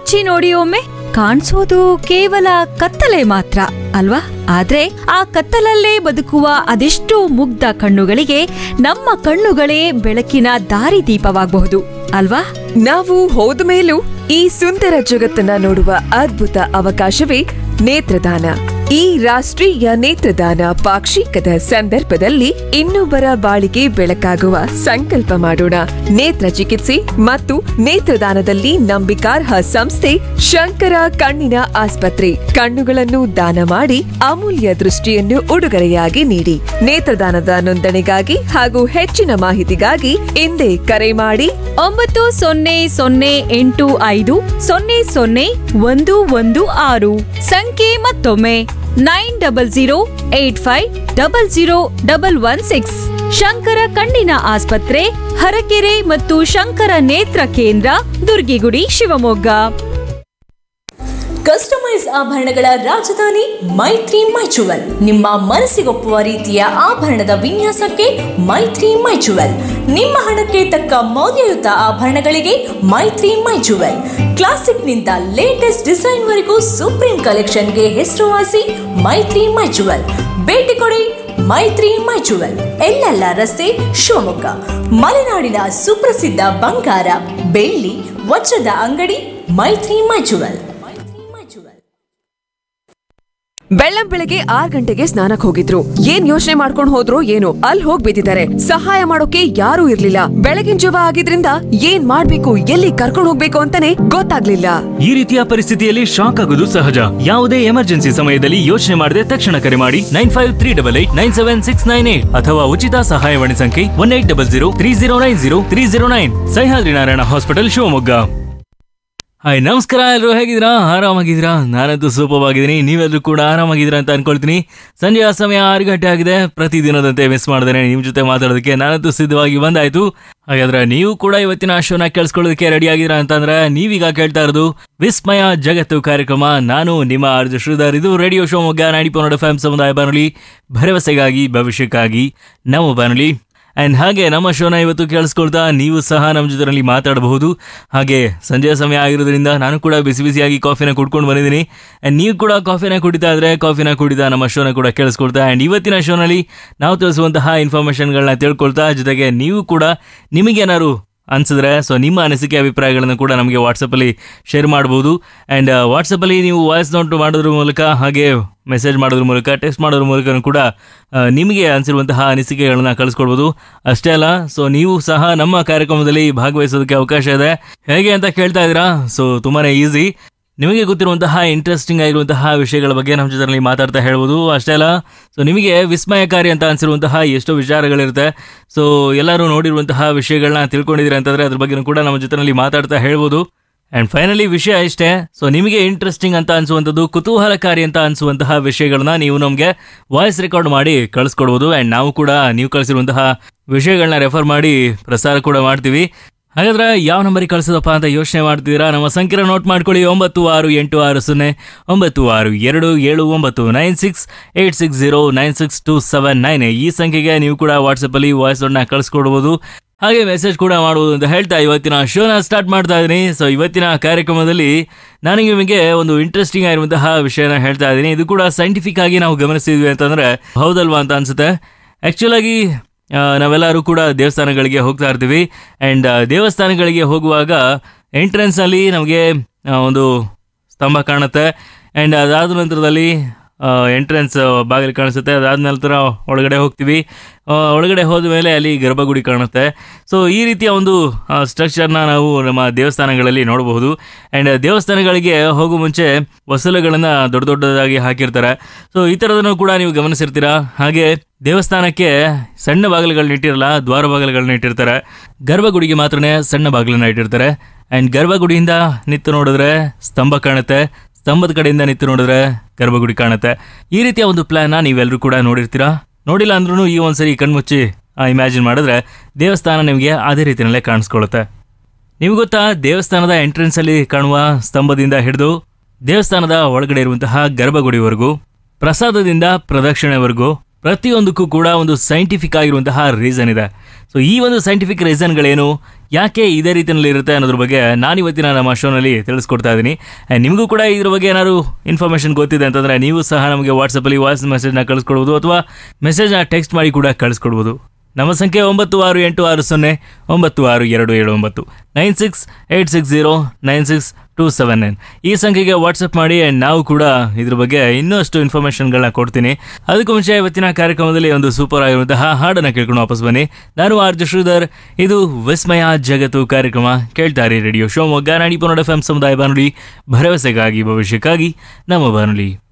ಮುಚ್ಚಿ ನೋಡಿ ಒಮ್ಮೆ ಕಾಣಿಸೋದು ಕೇವಲ ಕತ್ತಲೆ ಮಾತ್ರ ಅಲ್ವಾ ಆದ್ರೆ ಆ ಕತ್ತಲಲ್ಲೇ ಬದುಕುವ ಅದೆಷ್ಟೋ ಮುಗ್ಧ ಕಣ್ಣುಗಳಿಗೆ ನಮ್ಮ ಕಣ್ಣುಗಳೇ ಬೆಳಕಿನ ದಾರಿದೀಪವಾಗಬಹುದು ಅಲ್ವಾ ನಾವು ಹೋದ ಮೇಲೂ ಈ ಸುಂದರ ಜಗತ್ತನ್ನ ನೋಡುವ ಅದ್ಭುತ ಅವಕಾಶವೇ ನೇತ್ರದಾನ ಈ ರಾಷ್ಟ್ರೀಯ ನೇತ್ರದಾನ ಪಾಕ್ಷಿಕದ ಸಂದರ್ಭದಲ್ಲಿ ಇನ್ನೊಬ್ಬರ ಬಾಳಿಗೆ ಬೆಳಕಾಗುವ ಸಂಕಲ್ಪ ಮಾಡೋಣ ನೇತ್ರ ಚಿಕಿತ್ಸೆ ಮತ್ತು ನೇತ್ರದಾನದಲ್ಲಿ ನಂಬಿಕಾರ್ಹ ಸಂಸ್ಥೆ ಶಂಕರ ಕಣ್ಣಿನ ಆಸ್ಪತ್ರೆ ಕಣ್ಣುಗಳನ್ನು ದಾನ ಮಾಡಿ ಅಮೂಲ್ಯ ದೃಷ್ಟಿಯನ್ನು ಉಡುಗೊರೆಯಾಗಿ ನೀಡಿ ನೇತ್ರದಾನದ ನೋಂದಣಿಗಾಗಿ ಹಾಗೂ ಹೆಚ್ಚಿನ ಮಾಹಿತಿಗಾಗಿ ಹಿಂದೆ ಕರೆ ಮಾಡಿ ಒಂಬತ್ತು ಸೊನ್ನೆ ಸೊನ್ನೆ ಎಂಟು ಐದು ಸೊನ್ನೆ ಸೊನ್ನೆ ಒಂದು ಒಂದು ಆರು ಸಂಖ್ಯೆ ಮತ್ತೊಮ್ಮೆ nine double zero eight five double zero double one six Shankara ಕಣ್ಣಿನ ಆಸ್ಪತ್ರೆ ಹರಕೆರೆ ಮತ್ತು ಶಂಕರ ನೇತ್ರ ಕೇಂದ್ರ ದುರ್ಗಿಗುಡಿ ಶಿವಮೊಗ್ಗ ಕಸ್ಟಮೈಸ್ ಆಭರಣಗಳ ರಾಜಧಾನಿ ಮೈತ್ರಿ ಮೈಚುವಲ್ ನಿಮ್ಮ ಮನಸ್ಸಿಗೊಪ್ಪುವ ರೀತಿಯ ಆಭರಣದ ವಿನ್ಯಾಸಕ್ಕೆ ಮೈತ್ರಿ ಮೈಚುವಲ್ ನಿಮ್ಮ ಹಣಕ್ಕೆ ತಕ್ಕ ಮೌಲ್ಯಯುತ ಆಭರಣಗಳಿಗೆ ಮೈತ್ರಿ ಮೈಚುವಲ್ ಕ್ಲಾಸಿಕ್ನಿಂದ ಲೇಟೆಸ್ಟ್ ಡಿಸೈನ್ವರೆಗೂ ಸುಪ್ರೀಂ ಕಲೆಕ್ಷನ್ಗೆ ಹೆಸರುವಾಸಿ ಮೈತ್ರಿ ಮೈಚುವಲ್ ಭೇಟಿ ಕೊಡಿ ಮೈತ್ರಿ ಮೈಚುವಲ್ ಎಲ್ಲೆಲ್ಲ ರಸ್ತೆ ಶಿವಮೊಗ್ಗ ಮಲೆನಾಡಿನ ಸುಪ್ರಸಿದ್ಧ ಬಂಗಾರ ಬೆಳ್ಳಿ ವಜ್ರದ ಅಂಗಡಿ ಮೈತ್ರಿ ಮೈಚುವಲ್ ಮೈತ್ರಿ ಮೈಚುವಲ್ ಬೆಳ್ಳಂ ಬೆಳಗ್ಗೆ ಆರ್ ಗಂಟೆಗೆ ಸ್ನಾನಕ್ ಹೋಗಿದ್ರು ಏನ್ ಯೋಚನೆ ಮಾಡ್ಕೊಂಡ್ ಹೋದ್ರು ಏನೋ ಅಲ್ಲಿ ಹೋಗ್ ಬಿದ್ದಿದ್ದಾರೆ ಸಹಾಯ ಮಾಡೋಕೆ ಯಾರೂ ಇರ್ಲಿಲ್ಲ ಬೆಳಗಿನ ಜವ ಆಗಿದ್ರಿಂದ ಏನ್ ಮಾಡ್ಬೇಕು ಎಲ್ಲಿ ಕರ್ಕೊಂಡ್ ಹೋಗ್ಬೇಕು ಅಂತಾನೆ ಗೊತ್ತಾಗ್ಲಿಲ್ಲ ಈ ರೀತಿಯ ಪರಿಸ್ಥಿತಿಯಲ್ಲಿ ಶಾಕ್ ಆಗೋದು ಸಹಜ ಯಾವುದೇ ಎಮರ್ಜೆನ್ಸಿ ಸಮಯದಲ್ಲಿ ಯೋಚನೆ ಮಾಡದೆ ತಕ್ಷಣ ಕರೆ ಮಾಡಿ nine five three double eight nine seven six nine eight ಅಥವಾ ಉಚಿತ ಸಹಾಯವಾಣಿ ಸಂಖ್ಯೆ one eight double zero three zero nine zero three zero nine Sahyadri Narayana hospital Shivamogga hi ನಮಸ್ಕಾರ ಎಲ್ಲರೂ ಹೇಗಿದ್ದೀರಾ ಆರಾಮಾಗಿದ್ದೀರಾ ನಾನಂತೂ ಸೂಪವಾಗಿದ್ದೀನಿ ನೀವೆಲ್ಲರೂ ಕೂಡ ಆರಾಮಾಗಿದ್ದೀರಾ ಅಂತ ಅನ್ಕೊಳ್ತೀನಿ ಸಂಜೆಯ ಸಮಯ ಆರು ಗಂಟೆ ಆಗಿದೆ ಪ್ರತಿದಿನದಂತೆ ಮಿಸ್ ಮಾಡಿದ್ರೆ ನಿಮ್ಮ ಜೊತೆ ಮಾತಾಡೋದಕ್ಕೆ ನಾನಂತೂ ಸಿದ್ಧವಾಗಿ ಬಂದಾಯ್ತು ಹಾಗಾದ್ರೆ ನೀವು ಕೂಡ ಇವತ್ತಿನ ಶೋನ ಕೇಳಿಸ್ಕೊಳ್ಳೋದಕ್ಕೆ ರೆಡಿ ಆಗಿದ್ದೀರಾ ಅಂತಂದ್ರೆ ನೀವೀಗ ಕೇಳ್ತಾ ಇರೋದು ವಿಸ್ಮಯ ಜಗತ್ತು ಕಾರ್ಯಕ್ರಮ ನಾನು ನಿಮ್ಮ ಅರ್ಜು ಶ್ರೀಧರ್ ಇದು ರೇಡಿಯೋ ಶಿವಮೊಗ್ಗ ನಾಡಿ ಪನ್ನಡ ಎಫ್ ಸಮುದಾಯ ಬಾನುಲಿ ಭರವಸೆಗಾಗಿ ಭವಿಷ್ಯಕ್ಕಾಗಿ ನಮ್ಮ ಬಾನುಲಿ ಅಂಡ್ ಹಾಗೆ ನಮ್ಮ ಶೋನ ಇವತ್ತು ಕೇಳಿಸ್ಕೊಳ್ತಾ ನೀವು ಸಹ ನಮ್ಮ ಜೊತೆನಲ್ಲಿ ಮಾತಾಡಬಹುದು ಹಾಗೆ ಸಂಜೆಯ ಸಮಯ ಆಗಿರೋದ್ರಿಂದ ನಾನು ಕೂಡ ಬಿಸಿ ಬಿಸಿಯಾಗಿ ಕಾಫಿನ ಕುಡ್ಕೊಂಡು ಬಂದಿದ್ದೀನಿ ಅಂಡ್ ನೀವು ಕೂಡ ಕಾಫಿನ ಕುಡಿತಾ ಇದ್ರೆ ಕಾಫಿನ ಕುಡಿತಾ ನಮ್ಮ ಶೋನ ಕೂಡ ಕೇಳಿಸ್ಕೊಳ್ತಾ ಅಂಡ್ ಇವತ್ತಿನ ಶೋನಲ್ಲಿ ನಾವು ತಿಳಿಸುವಂತಹ ಇನ್ಫಾರ್ಮೇಷನ್ಗಳನ್ನ ತಿಳ್ಕೊಳ್ತಾ ಜೊತೆಗೆ ನೀವು ಕೂಡ ನಿಮಗೇನಾದ್ರು ಅನ್ಸಿದ್ರೆ ಸೊ ನಿಮ್ಮ ಅನಿಸಿಕೆ ಅಭಿಪ್ರಾಯಗಳನ್ನು ಕೂಡ ನಮಗೆ ವಾಟ್ಸಪ್ಪಲ್ಲಿ ಶೇರ್ ಮಾಡ್ಬೋದು ಆ್ಯಂಡ್ ವಾಟ್ಸಪ್ಪಲ್ಲಿ ನೀವು ವಾಯ್ಸ್ ನೋಟ್ ಮಾಡೋದ್ರ ಮೂಲಕ ಹಾಗೆ ಮೆಸೇಜ್ ಮಾಡೋದ್ರ ಮೂಲಕ ಟೆಕ್ಸ್ಟ್ ಮಾಡೋದ್ರ ಮೂಲಕ ಕೂಡ ಆ, ನಿಮಗೆ ಅನಿಸಿರುವಂತಹ ಅನಿಸಿಕೆಗಳನ್ನ ಕಳಿಸ್ಕೊಡ್ಬೋದು ಅಷ್ಟೇ ಅಲ್ಲ ಸೊ ನೀವು ಸಹ ನಮ್ಮ ಕಾರ್ಯಕ್ರಮದಲ್ಲಿ ಭಾಗವಹಿಸೋದಕ್ಕೆ ಅವಕಾಶ ಇದೆ ಹೇಗೆ ಅಂತ ಕೇಳ್ತಾ ಇದ್ದೀರಾ ಸೊ ತುಂಬಾ ಈಸಿ ನಿಮಗೆ ಗೊತ್ತಿರುವಂತಹ ಇಂಟ್ರೆಸ್ಟಿಂಗ್ ಆಗಿರುವಂತಹ ವಿಷಯಗಳ ಬಗ್ಗೆ ನಮ್ಮ ಜೊತೆಯಲ್ಲಿ ಮಾತಾಡ್ತಾ ಹೇಳ್ಬೋದು ಅಷ್ಟೇ ಅಲ್ಲ ಸೊ ನಿಮಗೆ ವಿಸ್ಮಯಕಾರಿ ಅಂತ ಅನಿಸಿರುವಂತಹ ಎಷ್ಟೋ ವಿಚಾರಗಳಿರುತ್ತೆ ಸೊ ಎಲ್ಲರೂ ನೋಡಿರುವಂತಹ ವಿಷಯಗಳನ್ನ ತಿಳ್ಕೊಂಡಿದ್ದೀರಿ ಅಂತಂದ್ರೆ ಅದ್ರ ಬಗ್ಗೆ ಕೂಡ ನಮ್ಮ ಜೊತೆಯಲ್ಲಿ ಮಾತಾಡ್ತಾ ಹೇಳ್ಬೋದು ಆ್ಯಂಡ್ ಫೈನಲಿ ವಿಷಯ ಇಷ್ಟೇ ಸೊ ನಿಮಗೆ ಇಂಟ್ರೆಸ್ಟಿಂಗ್ ಅಂತ ಅನಿಸುವಂಥದ್ದು ಕುತೂಹಲಕಾರಿ ಅಂತ ಅನಿಸುವಂತಹ ವಿಷಯಗಳನ್ನ ನೀವು ನಮಗೆ ವಾಯ್ಸ್ ರೆಕಾರ್ಡ್ ಮಾಡಿ ಕಳಿಸ್ಕೊಡ್ಬೋದು ಆ್ಯಂಡ್ ನಾವು ಕೂಡ ನೀವು ಕಳಿಸಿರುವಂತಹ ವಿಷಯಗಳನ್ನ ರೆಫರ್ ಮಾಡಿ ಪ್ರಸಾರ ಕೂಡ ಮಾಡ್ತೀವಿ ಹಾಗಾದ್ರೆ ಯಾವ ನಂಬರಿಗೆ ಕಳಿಸೋದಪ್ಪ ಅಂತ ಯೋಚನೆ ಮಾಡ್ತಿದ್ದೀರಾ ನಮ್ಮ ಸಂಖ್ಯೆ ನೋಟ್ ಮಾಡ್ಕೊಳ್ಳಿ ಒಂಬತ್ತು ಆರು ಎಂಟು ಆರು ಸೊನ್ನೆ ಒಂಬತ್ತು ಆರು ಎರಡು ಏಳು ಒಂಬತ್ತು nine six eight six zero nine six two seven nine ಈ ಸಂಖ್ಯೆಗೆ ನೀವು ಕೂಡ ವಾಟ್ಸಪ್ಪಲ್ಲಿ ವಾಯ್ಸ್ ನೋಟ್ನ ಕಳಿಸ್ಕೊಡ್ಬೋದು ಹಾಗೆ ಮೆಸೇಜ್ ಕೂಡ ಮಾಡ್ಬೋದು ಅಂತ ಹೇಳ್ತಾ ಇವತ್ತಿನ ಶೋನ ಸ್ಟಾರ್ಟ್ ಮಾಡ್ತಾ ಇದ್ದೀನಿ ಸೊ ಇವತ್ತಿನ ಕಾರ್ಯಕ್ರಮದಲ್ಲಿ ನಾನು ನಿಮಗೆ ಒಂದು ಇಂಟ್ರೆಸ್ಟಿಂಗ್ ಆಗಿರುವಂತಹ ವಿಷಯನ ಹೇಳ್ತಾ ಇದ್ದೀನಿ ಇದು ಕೂಡ ಸೈಂಟಿಫಿಕ್ ಆಗಿ ನಾವು ಗಮನಿಸಿದ್ವಿ ಅಂತಂದ್ರೆ ಹೌದಲ್ವಾ ಅಂತ ಅನ್ಸುತ್ತೆ ಆಕ್ಚುಲ್ ಆಗಿ ಆ, ನಾವೆಲ್ಲರೂ ಕೂಡ ದೇವಸ್ಥಾನಗಳಿಗೆ ಹೋಗ್ತಾ ಇರ್ತೀವಿ ಆ್ಯಂಡ್ ದೇವಸ್ಥಾನಗಳಿಗೆ ಹೋಗುವಾಗ ಎಂಟ್ರೆನ್ಸಲ್ಲಿ ನಮಗೆ ಆ, ಒಂದು ಸ್ತಂಭ ಕಾಣುತ್ತೆ ಆ್ಯಂಡ್ ಅದಾದ ನಂತರದಲ್ಲಿ ಎಂಟ್ರೆನ್ಸ್ ಬಾಗಿಲು ಕಾಣಿಸುತ್ತೆ ಅದಾದ ನಂತರ ಒಳಗಡೆ ಹೋಗ್ತೀವಿ ಆ, ಒಳಗಡೆ ಹೋದ ಮೇಲೆ ಅಲ್ಲಿ ಗರ್ಭಗುಡಿ ಕಾಣುತ್ತೆ ಸೊ ಈ ರೀತಿಯ ಒಂದು ಸ್ಟ್ರಕ್ಚರ್ನ ನಾವು ನಮ್ಮ ದೇವಸ್ಥಾನಗಳಲ್ಲಿ ನೋಡಬಹುದು ಆ್ಯಂಡ್ ದೇವಸ್ಥಾನಗಳಿಗೆ ಹೋಗೋ ಮುಂಚೆ ಹೊಸಲುಗಳನ್ನು ದೊಡ್ಡ ದೊಡ್ಡದಾಗಿ ಹಾಕಿರ್ತಾರೆ ಸೊ ಈ ಥರದನ್ನು ಕೂಡ ನೀವು ಗಮನಿಸಿರ್ತೀರಾ ಹಾಗೆ ದೇವಸ್ಥಾನಕ್ಕೆ ಸಣ್ಣ ಬಾಗಿಲುಗಳನ್ನ ಇಟ್ಟಿರಲ್ಲ ದ್ವಾರ ಬಾಗಿಲುಗಳನ್ನ ಇಟ್ಟಿರ್ತಾರೆ ಗರ್ಭಗುಡಿಗೆ ಮಾತ್ರನೇ ಸಣ್ಣ ಬಾಗಿಲನ್ನ ಇಟ್ಟಿರ್ತಾರೆ ಆ್ಯಂಡ್ ಗರ್ಭಗುಡಿಯಿಂದ ನಿಂತು ನೋಡಿದ್ರೆ ಸ್ತಂಭ ಕಾಣುತ್ತೆ ಸ್ತಂಭದ ಕಡೆಯಿಂದ ನಿಂತು ನೋಡಿದ್ರೆ ಗರ್ಭಗುಡಿ ಕಾಣುತ್ತೆ ಈ ರೀತಿಯ ಒಂದು ಪ್ಲಾನ್ನ ನೀವೆಲ್ಲರೂ ಕೂಡ ನೋಡಿರ್ತೀರಾ ನೋಡಿಲ್ಲ ಅಂದ್ರೂ ಈ ಒಂದ್ಸರಿ ಕಣ್ಮುಚ್ಚಿ ಇಮ್ಯಾಜಿನ್ ಮಾಡಿದ್ರೆ ದೇವಸ್ಥಾನ ನಿಮಗೆ ಅದೇ ರೀತಿಯಲ್ಲೇ ಕಾಣಿಸ್ಕೊಳ್ಳುತ್ತೆ ನಿಮ್ಗೆ ಗೊತ್ತಾ ದೇವಸ್ಥಾನದ ಎಂಟ್ರೆನ್ಸ್ ಅಲ್ಲಿ ಕಾಣುವ ಸ್ತಂಭದಿಂದ ಹಿಡಿದು ದೇವಸ್ಥಾನದ ಒಳಗಡೆ ಇರುವಂತಹ ಗರ್ಭಗುಡಿವರೆಗೂ ಪ್ರಸಾದದಿಂದ ಪ್ರದಕ್ಷಿಣೆವರೆಗೂ ಪ್ರತಿಯೊಂದಕ್ಕೂ ಕೂಡ ಒಂದು ಸೈಂಟಿಫಿಕ್ ಆಗಿರುವಂತಹ ರೀಸನ್ ಇದೆ ಸೊ ಈ ಒಂದು ಸೈಂಟಿಫಿಕ್ ರೀಸನ್ಗಳೇನು ಯಾಕೆ ಇದೇ ರೀತಿಯಲ್ಲಿ ಇರುತ್ತೆ ಅನ್ನೋದ್ರ ಬಗ್ಗೆ ನಾನು ಇವತ್ತಿನ ನಮ್ಮ ಶೋನಲ್ಲಿ ತಿಳಿಸ್ಕೊಡ್ತಾ ಇದ್ದೀನಿ And ನಿಮಗೂ ಕೂಡ ಇದ್ರ ಬಗ್ಗೆ ಏನಾದ್ರು ಇನ್ಫಾರ್ಮೇಷನ್ ಗೊತ್ತಿದೆ ಅಂತಂದರೆ ನೀವು ಸಹ ನಮಗೆ ವಾಟ್ಸಪ್ಪಲ್ಲಿ ವಾಯ್ಸ್ ಮೆಸೇಜ್ನ ಕಳಿಸ್ಕೊಡ್ಬೋದು ಅಥವಾ ಮೆಸೇಜ್ನ ಟೆಕ್ಸ್ಟ್ ಮಾಡಿ ಕೂಡ ಕಳಿಸ್ಕೊಡ್ಬೋದು ನಮ್ಮ ಸಂಖ್ಯೆ ಒಂಬತ್ತು ಆರು ಎಂಟು ಆರು ಸೊನ್ನೆ ಒಂಬತ್ತು ಆರು ಎರಡು ಏಳು ಒಂಬತ್ತು nine six eight six zero nine six two seven nine ಈ ಸಂಖ್ಯೆಗೆ ವಾಟ್ಸಪ್ ಮಾಡಿ and ನಾವು ಕೂಡ ಇದ್ರ ಬಗ್ಗೆ ಇನ್ನಷ್ಟು ಇನ್ಫಾರ್ಮೇಷನ್ಗಳನ್ನ ಕೊಡ್ತೀನಿ ಅದಕ್ಕೂ ಮುಂಚೆ ಇವತ್ತಿನ ಕಾರ್ಯಕ್ರಮದಲ್ಲಿ ಒಂದು ಸೂಪರ್ ಆಗಿರುವಂತಹ ಹಾಡನ್ನು ಕೇಳ್ಕೊಂಡು ವಾಪಸ್ ಬನ್ನಿ ನಾನು ಆರ್ ಜೆ ಶ್ರೀಧರ್ ಇದು ವಿಸ್ಮಯ ಜಗತ್ತು ಕಾರ್ಯಕ್ರಮ ಕೇಳ್ತಾರೆ ರೇಡಿಯೋ ಶಿವಮೊಗ್ಗ ನಾಡಿ ಪನ್ನಡ ಎಫ್ ಎಂ ಸಮುದಾಯ ಬಾನುಲಿ ಭರವಸೆಗಾಗಿ ಭವಿಷ್ಯಕ್ಕಾಗಿ ನಮ್ಮ ಬಾನುಲಿ